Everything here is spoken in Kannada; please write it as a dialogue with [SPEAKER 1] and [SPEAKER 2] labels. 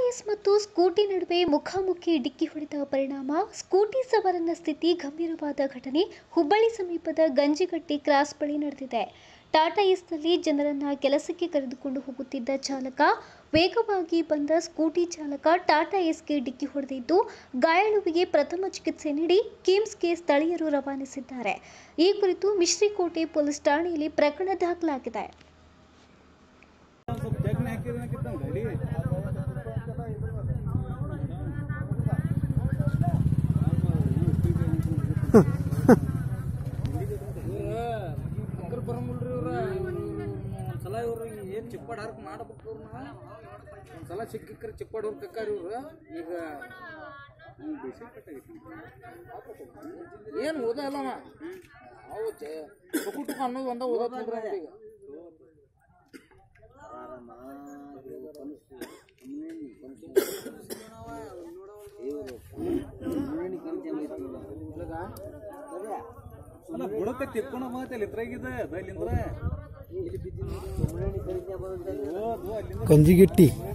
[SPEAKER 1] ಎಸ್ ಮತ್ತು ಸ್ಕೂಟಿ ನಡುವೆ ಮುಖಾಮುಖಿ ಡಿಕ್ಕಿ ಹೊಡೆದ ಪರಿಣಾಮ ಸ್ಕೂಟಿ ಸವಾರನ ಸ್ಥಿತಿ ಗಂಭೀರವಾದ ಘಟನೆ ಹುಬ್ಬಳ್ಳಿ ಸಮೀಪದ ಗಂಜಿಗಟ್ಟಿ ಕ್ರಾಸ್ ಬಳಿ ನಡೆದಿದೆ ಟಾಟಾ ಏಸ್ನಲ್ಲಿ ಜನರನ್ನ ಕೆಲಸಕ್ಕೆ ಕರೆದುಕೊಂಡು ಹೋಗುತ್ತಿದ್ದ ಚಾಲಕ ವೇಗವಾಗಿ ಬಂದ ಸ್ಕೂಟಿ ಚಾಲಕ ಟಾಟಾ ಏಸ್ಗೆ ಡಿಕ್ಕಿ ಹೊಡೆದಿದ್ದು ಗಾಯಾಳುವಿಗೆ ಪ್ರಥಮ ಚಿಕಿತ್ಸೆ ನೀಡಿ ಕಿಮ್ಸ್ಗೆ ಸ್ಥಳೀಯರು ರವಾನಿಸಿದ್ದಾರೆ ಈ ಕುರಿತು ಮಿಶ್ರಿಕೋಟೆ ಪೊಲೀಸ್ ಠಾಣೆಯಲ್ಲಿ ಪ್ರಕರಣ ದಾಖಲಾಗಿದೆ
[SPEAKER 2] ಸ್ವಲ್ಪ ಜಗ್ನ ಹಾಕಿದಂಗೆ ಗಾಡಿ
[SPEAKER 3] ಇವ್ರ ಬರಂಗಿಲ್ರಿ ಇವ್ರ ಒಂದ್ಸಲ ಇವ್ರು ಏನ್ ಚಿಪ್ಪಾಡ್ ಹರ್ಕ್ ಮಾಡ್ಬೇಕು ಇವ್ರನ್ನ ಒಂದ್ಸಲ ಸಿಕ್ಕಿಕ್ರೆ ಚಿಪ್ಪಾಡ್ ಹುರ್ಕಕ್ಕಾರ ಇವ್ರು ಈಗ ಏನ್ ಓದ ಅಲ್ಲವ ಅವು ಟುಕು ಟುಕು ಅನ್ನೋದು ಒಂದ ಓದತ್ ನೋಡ್ರಿ ಅವ್ನಿಗೆ ಈಗ
[SPEAKER 2] ಅಲ್ಲ ಬುಡಕ್ಕೆ ತಿಕ್ಕೊಂಡ ಬಂದೈತೆ ಇದ್ರಾಗಿದೆ ಅದು ಅಲ್ಲಿಂದ್ರ ಓದು ಅಲ್ಲಿಂದ
[SPEAKER 4] ಕಂಜಿಗಿಟ್ಟಿ